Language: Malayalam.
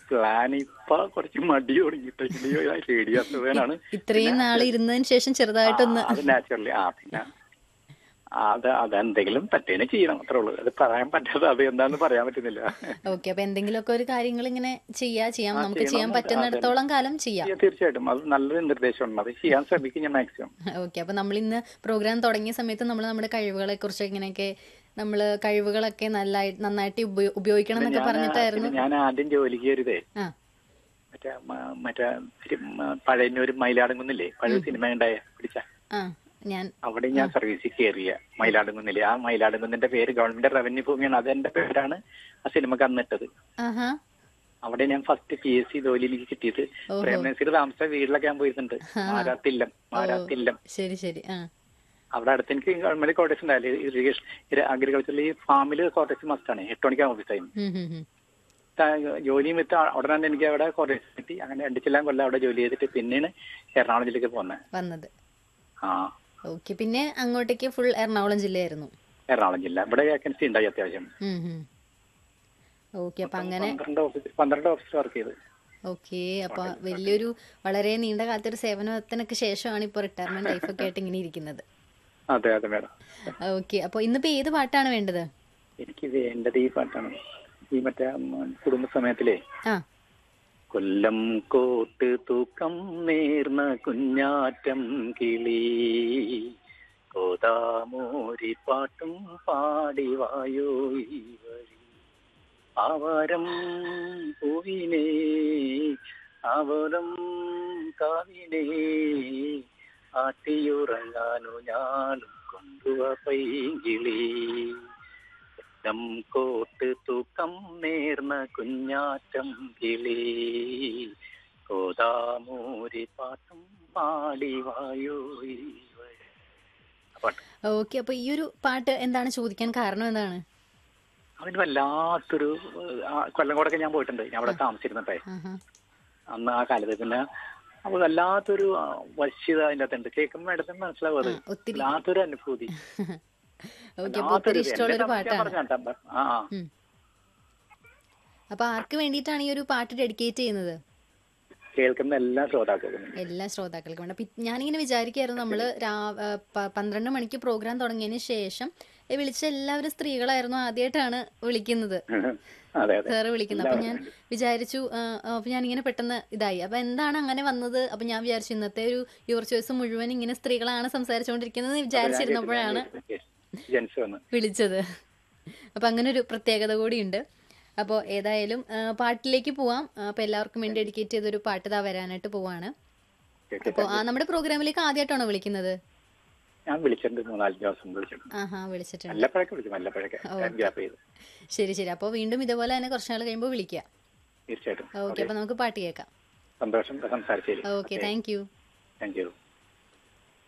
പ്ലാൻ ഇപ്പൊ കുറച്ച് മടി തുടങ്ങിയിട്ട് റേഡിയോ അസുഖനാണ് ഇത്രയും നാൾ ഇരുന്നതിന് ശേഷം ചെറുതായിട്ടൊന്ന് അത് നാച്ചുറലി ആ പിന്നെ അത് അതെന്തെങ്കിലും പറ്റേനെ ചെയ്യണം അത്രേ ഉള്ളൂ അത് പറയാൻ പറ്റാതെ അത് എന്താന്ന് പറയാൻ പറ്റുന്നില്ല ഓക്കെ അപ്പൊ എന്തെങ്കിലുമൊക്കെ ഒരു കാര്യങ്ങൾ ഇങ്ങനെ ചെയ്യാ ചെയ്യാം ആ, നമുക്ക് ചെയ്യണം. ചെയ്യാൻ പറ്റുന്നിടത്തോളം കാലം ചെയ്യാം ചെയ്യാം, തീർച്ചയായിട്ടും അത് നല്ലൊരു നിർദ്ദേശമുണ്ട് അത് ചെയ്യാൻ ശ്രമിക്കും ഞാൻ മാക്സിമം ഓക്കെ അപ്പൊ നമ്മൾ ഇന്ന് പ്രോഗ്രാം തുടങ്ങിയ സമയത്ത് നമ്മൾ നമ്മുടെ കഴിവുകളെ കുറിച്ച് ഇങ്ങനെയൊക്കെ നമ്മള് കഴിവുകളൊക്കെ നല്ല നന്നായിട്ട് ഉപയോ- ഉപയോഗിക്കണം എന്നൊക്കെ പറഞ്ഞിട്ടായിരുന്നു ഞാൻ ആദ്യം ജോലിക്ക് കയറിയതേ ആ മറ്റേ മ- മറ്റേ ഒരു മ- പഴയന്നൂർ മയിലാടുങ്കുന്നില്ലേ പഴയ സിനിമ ഉണ്ടായ പിടിച്ച ആ ഞാൻ അവിടെ ഞാൻ സർവീസിൽ കയറിയ മയിലാടുങ്കുന്നില്ലേ ആ മയിലാടുങ്കുന്നിന്റെ പേര് ഗവൺമെന്റ് റവന്യൂ ഭൂമിയാണ് അതെന്റെ പേരാണ് ആ സിനിമക്ക് അന്നിട്ടത് ആഹാ അവിടെ ഞാൻ ഫസ്റ്റ് പി എസ് സി ജോലി എനിക്ക് കിട്ടിയത് ഓഹോ. പ്രേംനസീർ താമസിച്ച വീട്ടിലൊക്കെ ഞാൻ പോയിട്ടുണ്ട് മാരാത്തില്ലം മാരാത്തില്ലം ശരി ശരി ആ അവിടെ അടുത്ത് എനിക്ക് ഗവൺമെന്റ് ക്വാർട്ടേഴ്സ് ഉണ്ടായില്ലേ ഇറിഗേഷൻ അഗ്രികൾച്ചറിൽ ഈ ഫാമിൽ ക്വാർട്ടേഴ്സ് മസ്റ്റാണ് എട്ട് മണിക്ക് ഓഫീസ് ടൈം ഉം, ഉം, ഉം. ജോലിയും വിത്ത് ഉടനെ തന്നെ എനിക്ക് അവിടെ ക്വാർട്ടേഴ്സ് കിട്ടി അങ്ങനെ അടിച്ചെല്ലാം കൊല്ലം അവിടെ ജോലി ചെയ്തിട്ട് പിന്നെയാണ് എറണാകുളം ജില്ലക്ക് പോകുന്നത് വന്നത് ആ ഓക്കെ പിന്നെ അങ്ങോട്ടേക്ക് ഫുൾ എറണാകുളം ജില്ലയായിരുന്നു എറണാകുളം ജില്ല ഇവിടെ വേക്കൻസി ഉണ്ടായി അത്യാവശ്യം ഓക്കെ അപ്പൊ അങ്ങനെ പന്ത്രണ്ട് ഓഫീസ് പന്ത്രണ്ട് ഓഫീസ് വർക്ക് ചെയ്ത് ഓക്കെ അപ്പൊ വലിയൊരു വളരെ നീണ്ട കാലത്തെ ഒരു സേവനത്തിനൊക്കെ ശേഷമാണ് ഇപ്പൊ റിട്ടയർമെന്റ് ലൈഫൊക്കെ ആയിട്ട് ഇങ്ങനെ ഇരിക്കുന്നത് അതെ അതെ മേഡം ഓക്കെ അപ്പൊ ഇന്നിപ്പോ ഏത് പാട്ടാണ് വേണ്ടത് എനിക്ക് വേണ്ടത് ഈ പാട്ടാണ് ഈ മറ്റേ ഉം, കുടുംബസമയത്തിലേ ആ കൊല്ലം കോട്ട് തൂക്കം നേർന്ന കുഞ്ഞാറ്റം കിളി കോതാമോരി പാട്ടും പാടി വായോ ഈ വഴി ആവാരം പൂവിനെ ആവരം കാവിനെ ആട്ടിയുറങ്ങാനു ഞാനും കൊണ്ടുവ പൈകിളി ം കോട്ട് തൂക്കം നേർന്ന കുഞ്ഞാറ്റം കിളി കോതാമൂരി പാട്ടും പാടി വായോ ഈ വഴി. ആ പാട്ട് ഓക്കെ അപ്പൊ ഈ ഒരു പാട്ട് എന്താണ് ചോദിക്കാൻ കാരണം എന്താണ് അവന് വല്ലാത്തൊരു ആ, കൊല്ലംകോടൊക്കെ ഞാൻ പോയിട്ടുണ്ട് ഞാൻ അവിടെ താമസിച്ചിരുന്നപ്പേ ആഹാ. അന്ന് ആ കാലത്ത് പിന്നെ അപ്പൊ വല്ലാത്തൊരു ആ, വശ്യത അതിന്റെ അകത്തുണ്ട് കേൾക്കുമ്പോൾ ഇടത്തിന് മനസ്സിലാവും അത് ആ, ഒത്തിരി വല്ലാത്തൊരു അനുഭൂതി ഓക്കെ അപ്പൊ ഒത്തിരി വല്ലാത്തൊരു ഇഷ്ടമുള്ള ഒരു എന്റെ സംശയം പാട്ടാണ് പറഞ്ഞാട്ടാ. ആ ആ. ഉം. അപ്പൊ ആർക്ക് വേണ്ടിയിട്ടാണ് ഈ ഒരു പാട്ട് ഡെഡിക്കേറ്റ് ചെയ്യുന്നത് കേൾക്കുന്ന എല്ലാ ശ്രോതാക്കൾക്കും എല്ലാ ശ്രോതാക്കൾക്കും വേണ്ട അപ്പൊ ഞാനിങ്ങനെ വിചാരിക്കായിരുന്നു നമ്മള് രാ- ആ, പ- പന്ത്രണ്ട് മണിക്ക് പ്രോഗ്രാം തുടങ്ങിയതിന് ശേഷം ഏ, വിളിച്ച എല്ലാവരും സ്ത്രീകളായിരുന്നു ആദ്യമായിട്ടാണ് വിളിക്കുന്നത് അതെ അതെ സാറ് വിളിക്കുന്നത് അപ്പൊ ഞാൻ വിചാരിച്ചു ആ, ആ, അപ്പൊ ഞാൻ ഇങ്ങനെ പെട്ടെന്ന് ഇതായി അപ്പൊ എന്താണ് അങ്ങനെ വന്നത് അപ്പൊ ഞാൻ വിചാരിച്ചു ഇന്നത്തെ ഒരു യുവർ ചോയ്സ് മുഴുവൻ ഇങ്ങനെ സ്ത്രീകളാണ് സംസാരിച്ചുകൊണ്ടിരിക്കുന്നത് എന്ന് വിചാരിച്ചിരുന്നപ്പോഴാണ് ജെൻസ് വന്ന് വിളിച്ചത് അപ്പൊ അങ്ങനെ ഒരു പ്രത്യേകത കൂടിയുണ്ട് അപ്പോൾ ഏതായാലും ആ, പാട്ടിലേക്ക് പോവാം ആ, അപ്പൊ എല്ലാവർക്കും വേണ്ടി ഡെഡിക്കേറ്റ് ചെയ്തൊരു പാട്ട് ഇതാ വരാനായിട്ട് പോവാണ് ഓക്കെ, അപ്പോൾ ആ നമ്മുടെ പ്രോഗ്രാമിലേക്ക് ആദ്യമായിട്ടാണോ വിളിക്കുന്നത് ഞാൻ വിളിച്ചിട്ടുണ്ട് മൂന്നാല് ദിവസം വിളിച്ചിട്ടുണ്ട് ആഹാ വിളിച്ചിട്ടുണ്ട് വല്ലപ്പോഴൊക്കെ വിളിക്കും വല്ലപ്പോഴൊക്കെ ടൈം ഗ്യാപ്പ് ചെയ്ത് ശരി ശരി അപ്പോൾ വീണ്ടും ഇതുപോലെ തന്നെ കുറച്ച് നാൾ കഴിയുമ്പോൾ വിളിക്കുക തീർച്ചയായിട്ടും ഓക്കെ അപ്പൊ നമുക്ക് പാട്ട് കേൾക്കാം സന്തോഷം സംസാരിച്ചേരി okay thank you thank U